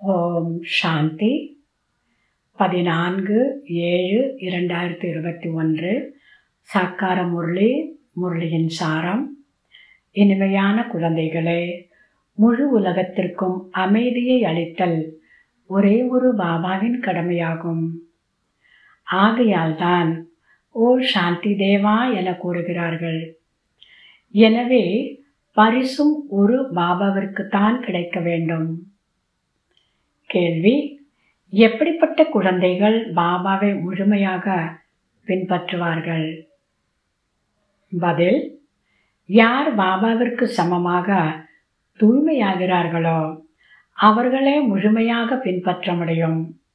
ஓம் சாந்தி பதினான்கு ஏழு இரண்டாயிரத்தி இருபத்தி ஒன்று சாக்கார முரளி முரளியின் சாரம் இனிமையான குழந்தைகளே முழு உலகத்திற்கும் அமைதியை அளித்தல் ஒரே ஒரு பாபாவின் கடமையாகும் ஆகையால்தான் ஓ சாந்தி தேவா என கூறுகிறார்கள் எனவே பரிசும் ஒரு பாபாவிற்குத்தான் கிடைக்க வேண்டும் கேள்வி எப்படிப்பட்ட குழந்தைகள் பாபாவை முழுமையாக பின்பற்றுவார்கள் பதில் யார் பாபாவிற்கு சமமாக தூய்மையாகிறார்களோ அவர்களே முழுமையாக பின்பற்ற முடியும்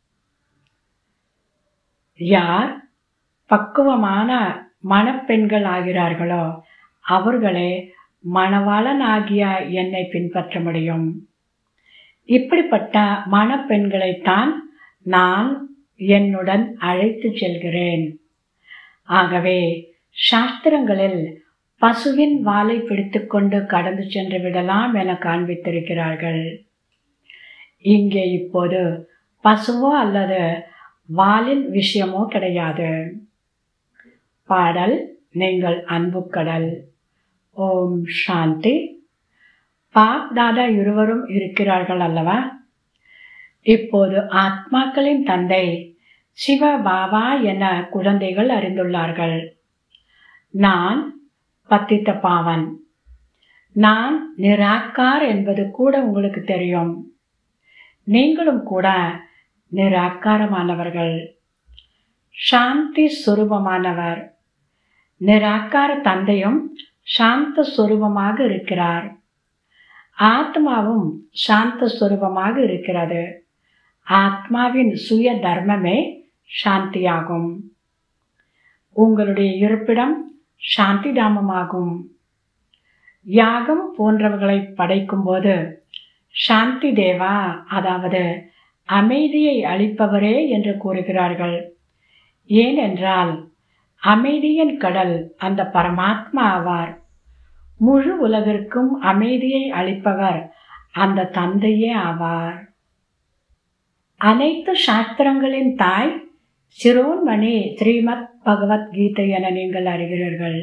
யார் பக்குவமான மணப்பெண்கள் ஆகிறார்களோ அவர்களே மணவாளன் ஆகிய என்னை பின்பற்ற முடியும் இப்படிப்பட்ட மணப்பெண்களைத்தான் நான் என்னுடன் அழைத்து செல்கிறேன் ஆகவே சாஸ்திரங்களில் பசுவின் வாலை பிடித்துக்கொண்டு கடந்து சென்று விடலாம் என காண்பித்திருக்கிறார்கள் இங்கே இப்போது பசுவோ அல்லது வாலின் விஷயமோ கிடையாது பாடல் நீங்கள் அன்புக்கடல் ஓம் சாந்தி பாப் தாதா இருவரும் இருக்கிறார்கள் அல்லவா இப்போது ஆத்மாக்களின் தந்தை சிவ பாபா என குழந்தைகள் அறிந்துள்ளார்கள் நான் பத்தித்த பாவன் நான் நிராக்கார் என்பது கூட உங்களுக்கு தெரியும் நீங்களும் கூட நிராக்காரமானவர்கள் சாந்தி சுரூபமானவர் நிராக்கார தந்தையும் சாந்த சுரூபமாக இருக்கிறார் ஆத்மாவும் சாந்த சுரூபமாக இருக்கிறது ஆத்மாவின் சுய தர்மமே சாந்தியாகும் உங்களுடைய இருப்பிடம் சாந்தி தாமமாகும் யாகம் போன்றவர்களை படைக்கும்போது சாந்தி தேவா அதாவது அமைதியை அளிப்பவரே என்று கூறுகிறார்கள் ஏனென்றால் அமைதியின் கடல் அந்த பரமாத்மா ஆவார் முழு உலகிற்கும் அமைதியை அளிப்பவர் அந்த தந்தையே ஆவார் அனைத்து சாஸ்திரங்களின் தாய் சிரோன்மணி ஸ்ரீமத் பகவத்கீதை என நீங்கள் அறிகிறீர்கள்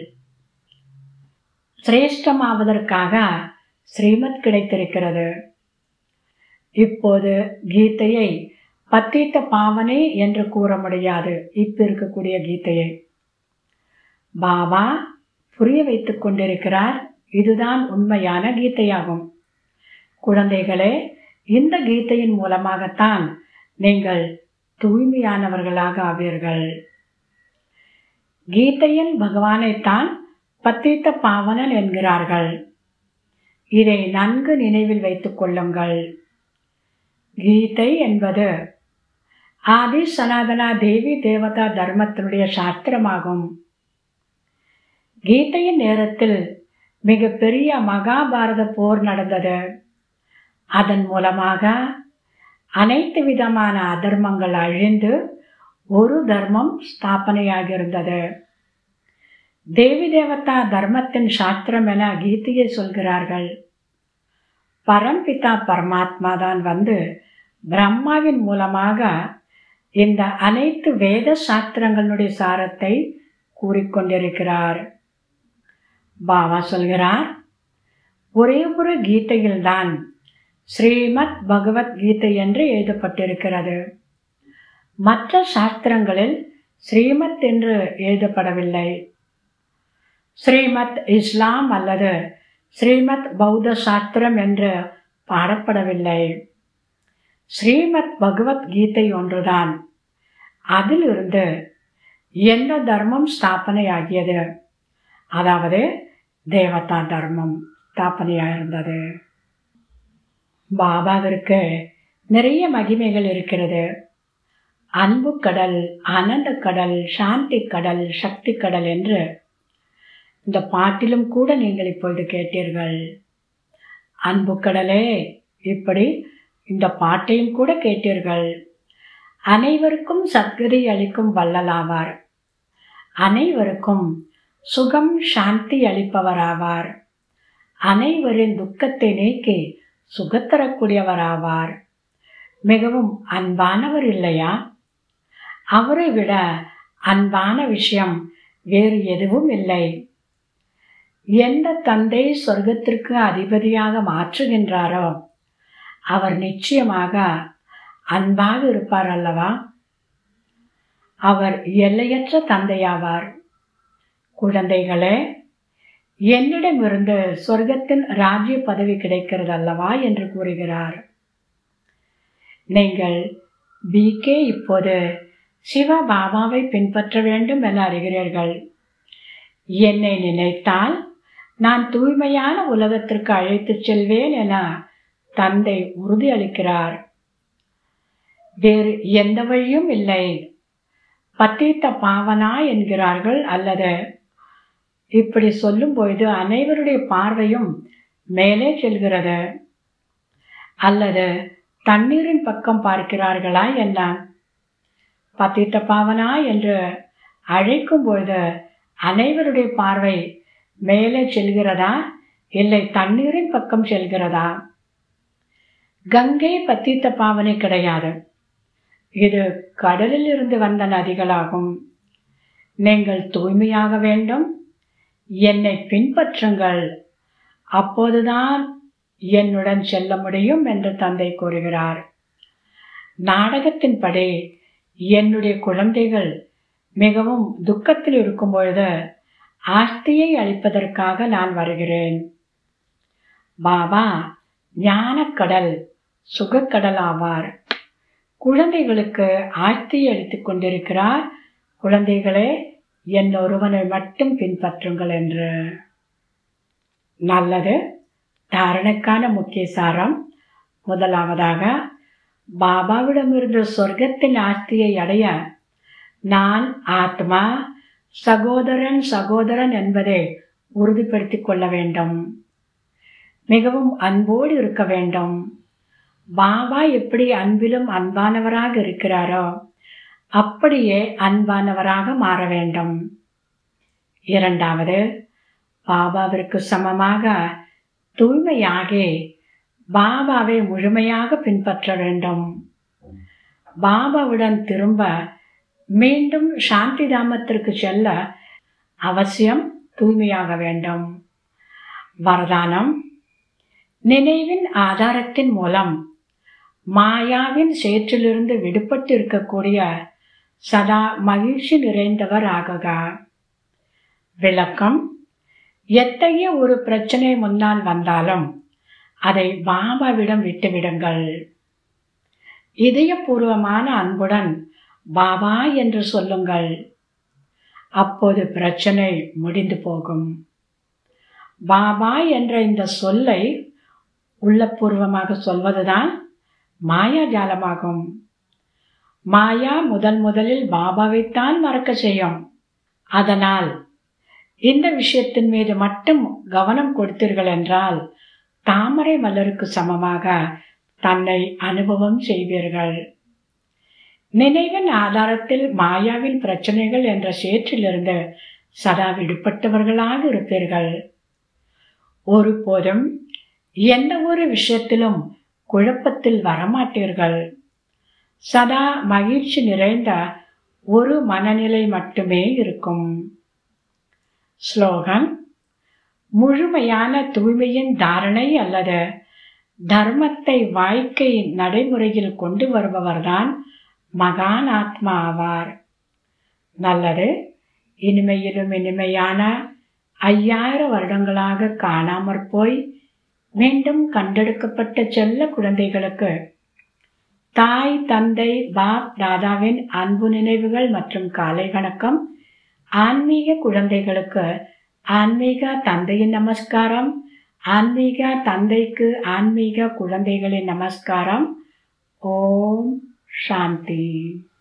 சிரேஷ்டமாவதற்காக ஸ்ரீமத் கிடைத்திருக்கிறது இப்போது கீதையை பத்தீத்த பாவனே என்று கூற முடியாது இப்ப இருக்கக்கூடிய கீதையை பாபா புரிய வைத்துக் கொண்டிருக்கிறார் இதுதான் உண்மையான கீதையாகும் குழந்தைகளே இந்த கீதையின் மூலமாகத்தான் நீங்கள் தூய்மையானவர்களாக ஆவீர்கள் கீதையில் பகவானைத்தான் பத்தித்த பாவனன் என்கிறார்கள் இதை நன்கு நினைவில் வைத்துக் கொள்ளுங்கள் கீதை என்பது ஆதி சனாதனா தேவி தேவதா தர்மத்தினுடைய சாஸ்திரமாகும் கீதையின் நேரத்தில் மிக பெரிய மகாபாரத போர் நடந்தது அதன் மூலமாக அனைத்து விதமான அதர்மங்கள் அழிந்து ஒரு தர்மம் ஸ்தாபனையாகியிருந்தது தேவி தேவதா தர்மத்தின் சாஸ்திரம் என கீதையை சொல்கிறார்கள் பரம்பிதா பரமாத்மா தான் வந்து பிரம்மாவின் மூலமாக இந்த அனைத்து வேத சாஸ்திரங்களுடைய சாரத்தை கூறிக்கொண்டிருக்கிறார் பாபா சொல்கிறார் ஒரே ஒரு கீதையில்தான் ஸ்ரீமத் பகவத்கீதை என்று எழுதப்பட்டிருக்கிறது மற்ற சாஸ்திரங்களில் ஸ்ரீமத் என்று எழுதப்படவில்லை ஸ்ரீமத் இஸ்லாம் அல்லது ஸ்ரீமத் பௌத்த சாஸ்திரம் என்று பாடப்படவில்லை ஸ்ரீமத் பகவத்கீதை ஒன்றுதான் அதிலிருந்து எந்த தர்மம் ஸ்தாபனையாகியது அதாவது தேவதா தர்மம் ஸ்தாபனையாயிருந்தது பாபாவிற்கு நிறைய மகிமைகள் இருக்கிறது அன்பு கடல் ஆனந்த கடல் சாந்தி கடல் சக்தி கடல் என்று இந்த பாட்டிலும் கூட நீங்கள் இப்பொழுது கேட்டீர்கள் அன்பு கடலே இப்படி இந்த பாட்டையும் கூட கேட்டீர்கள் அனைவருக்கும் சத்கதி அளிக்கும் வள்ளலாவார் அனைவருக்கும் சுகம் சாந்தி அளிப்பவராவார் அனைவரின் துக்கத்தை நீக்கி சுகத்தரக்கூடியவராவார் மிகவும் அன்பானவர் இல்லையா அவரை விட அன்பான விஷயம் வேறு எதுவும் இல்லை எந்த தந்தை சொர்க்கத்திற்கு அதிபதியாக மாற்றுகின்றாரோ அவர் நிச்சயமாக அன்பாக இருப்பார் அல்லவா அவர் எல்லையற்ற தந்தையாவார் குழந்தைகளே என்னிடமிருந்து சொர்க்கத்தின் ராஜ்ய பதவி கிடைக்கிறது அல்லவா என்று கூறுகிறார் நீங்கள் பிகே இப்போது சிவ பாபாவை பின்பற்ற வேண்டும் என அறிகிறீர்கள் என்னை நினைத்தால் நான் தூய்மையான உலகத்திற்கு அழைத்துச் செல்வேன் என தந்தை உறுதியளிக்கிறார் வேறு எந்த வழியும் இல்லை பத்தீத்த பாவனா என்கிறார்கள் அல்லது இப்படி சொல்லும் பொழுது அனைவருடைய பார்வையும் மேலே செல்கிறது அல்லது தண்ணீரின் பக்கம் பார்க்கிறார்களா என்ன பத்தித்த பாவனா என்று அழைக்கும் பொழுது அனைவருடைய பார்வை மேலே செல்கிறதா இல்லை தண்ணீரின் பக்கம் செல்கிறதா கங்கை பத்தித்த பாவனை கிடையாது இது கடலில் இருந்து வந்த நதிகளாகும் நீங்கள் தூய்மையாக வேண்டும் என்னை பின்பற்றுங்கள் அப்போதுதான் என்னுடன் செல்ல முடியும் என்று தந்தை கூறுகிறார் நாடகத்தின்படி என்னுடைய குழந்தைகள் மிகவும் துக்கத்தில் இருக்கும் பொழுது ஆஸ்தியை அளிப்பதற்காக நான் வருகிறேன் பாபா ஞானக்கடல் சுகக்கடல் ஆவார் குழந்தைகளுக்கு ஆஸ்தியை அளித்துக் கொண்டிருக்கிறார் குழந்தைகளே என் ஒருவனை மட்டும் பின்பற்றுங்கள் என்று நல்லது தாரணைக்கான முக்கிய சாரம் முதலாவதாக பாபாவிடமிருந்து சொர்க்கத்தின் ஆஸ்தியை அடைய நான் ஆத்மா சகோதரன் சகோதரன் என்பதை உறுதிப்படுத்திக் கொள்ள வேண்டும் மிகவும் அன்போடு இருக்க வேண்டும் பாபா எப்படி அன்பிலும் அன்பானவராக இருக்கிறாரோ அப்படியே அன்பானவராக மாற வேண்டும் இரண்டாவது பாபாவிற்கு சமமாக தூய்மையாகி பாபாவை முழுமையாக பின்பற்ற வேண்டும் பாபாவுடன் திரும்ப மீண்டும் சாந்தி தாமத்திற்கு செல்ல அவசியம் தூய்மையாக வேண்டும் வரதானம் நினைவின் ஆதாரத்தின் மூலம் மாயாவின் சேற்றிலிருந்து விடுபட்டு இருக்கக்கூடிய சதா மகிழ்ச்சி நிறைந்தவர் ஆகுக விளக்கம் எத்தகைய ஒரு பிரச்சனை முன்னால் வந்தாலும் அதை பாபாவிடம் விட்டுவிடுங்கள் இதயபூர்வமான அன்புடன் பாபா என்று சொல்லுங்கள் அப்போது பிரச்சனை முடிந்து போகும் பாபா என்ற இந்த சொல்லை உள்ளபூர்வமாக சொல்வதுதான் மாயாஜாலமாகும் மாயா முதன் முதலில் பாபாவைத்தான் மறக்க செய்யும் அதனால் இந்த விஷயத்தின் மீது மட்டும் கவனம் கொடுத்தீர்கள் என்றால் தாமரை மலருக்கு சமமாக தன்னை அனுபவம் செய்வீர்கள் நினைவின் ஆதாரத்தில் மாயாவின் பிரச்சனைகள் என்ற சேற்றிலிருந்து சதா விடுபட்டவர்களாக இருப்பீர்கள் ஒருபோதும் எந்த ஒரு விஷயத்திலும் குழப்பத்தில் வரமாட்டீர்கள் சதா மகிழ்ச்சி நிறைந்த ஒரு மனநிலை மட்டுமே இருக்கும் ஸ்லோகன் முழுமையான தூய்மையின் தாரணை அல்லது தர்மத்தை வாழ்க்கை நடைமுறையில் கொண்டு வருபவர்தான் மகான் ஆத்மா ஆவார் நல்லது இனிமையிலும் இனிமையான ஐயாயிரம் வருடங்களாக காணாமற் போய் மீண்டும் கண்டெடுக்கப்பட்ட செல்ல குழந்தைகளுக்கு தாய் தந்தை பாப் தாதாவின் அன்பு நினைவுகள் மற்றும் காலை வணக்கம் ஆன்மீக குழந்தைகளுக்கு ஆன்மீக தந்தையின் நமஸ்காரம் ஆன்மீக தந்தைக்கு ஆன்மீக குழந்தைகளின் நமஸ்காரம் ஓம் சாந்தி